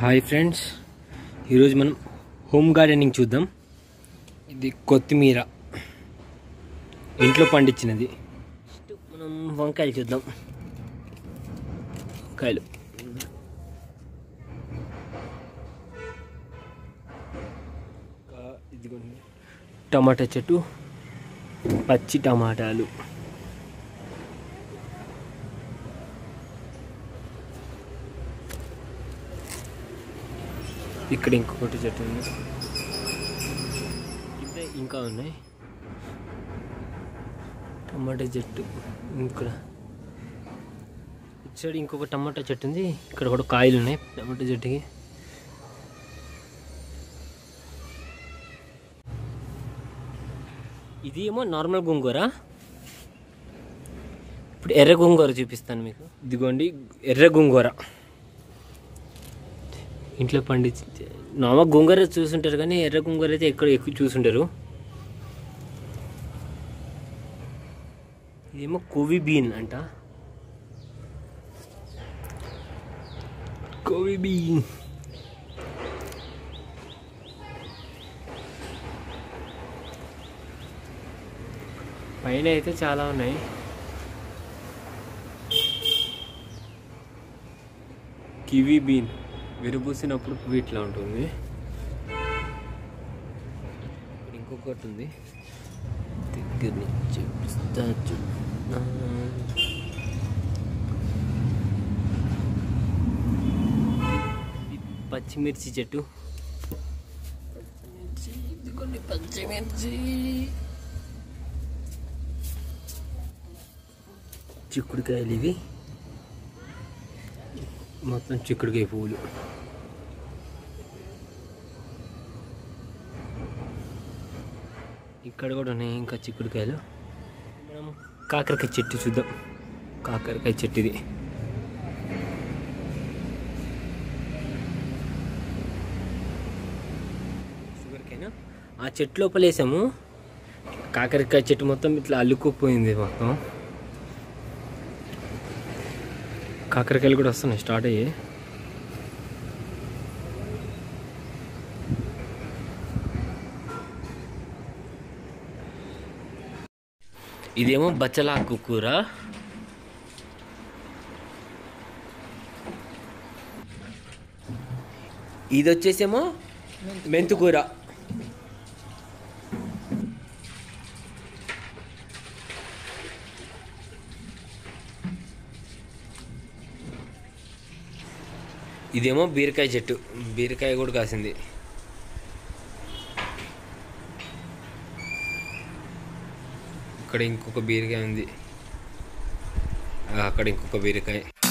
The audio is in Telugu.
హాయ్ ఫ్రెండ్స్ ఈరోజు మనం హోమ్ గార్డెనింగ్ చూద్దాం ఇది కొత్తిమీర ఇంట్లో పండించినది Next మనం వంకాయలు చూద్దాం వంకాయలు ఇంకా ఇదిగోండి టమాటా చెట్టు పచ్చి టమాటాలు ఇక్కడ ఇంకొకటి చెట్టు ఉంది కింద ఇంకా ఉన్నాయి టమాటా చెట్టు ఇక్కడ ఇటు సైడ్ ఇంకొక టమాటా చెట్టు ఉంది ఇక్కడ కూడా కాయలు ఉన్నాయి టమాటా చెట్టుకి ఇది ఏమో నార్మల్ గోంగూర ఇప్పుడు ఎర్ర గోంగూర చూపిస్తాను మీకు ఇదిగోండి ఎర్ర గోంగూర ఇంట్లో పండించి నార్మల్ గోంగూర చూసుంటారు కానీ ఎర్ర గోంగూర అయితే ఎక్కడ ఎక్కువ చూసుంటారు ఇదేమో కోవి బీన్ అంట కోవి బీన్ పైన అయితే చాలా ఉన్నాయి కివీ బీన్ విరబూసినప్పుడు పువ్వు ఇట్లా ఉంటుంది ఇంకొకటి ఉంది దగ్గర నుంచి చూపిస్తా చూ- ఆ. ఇది పచ్చిమిర్చి చెట్టు పచ్చిమిర్చి, ఇదిగోండి పచ్చిమిర్చి చిక్కుడుకాయలు ఇవి మొత్తం చిక్కుడుకాయ పువ్వులు ఇక్కడ కూడా ఉన్నాయి ఇంకా చిక్కుడుకాయలు మనం కాకరకాయ చెట్టు చూద్దాం కాకరకాయ చెట్టు ఇది షుగర్కైనా ఆ చెట్టు లోపల వేసాము కాకరకాయ చెట్టు మొత్తం ఇట్లా అల్లుకుపోయింది మొత్తం కాకరకాయలు కూడా వస్తున్నాయి స్టార్ట్ అయ్యాయి ఇదేమో బచ్చలాకు కూర ఇది వచ్చేసేమో మెంతుకూర ఇదేమో బీరకాయ చెట్టు బీరకాయ కూడా కాసింది ఇక్కడ ఇంకొక బీరకాయ ఉంది ఆ, అక్కడ ఇంకొక బీరకాయ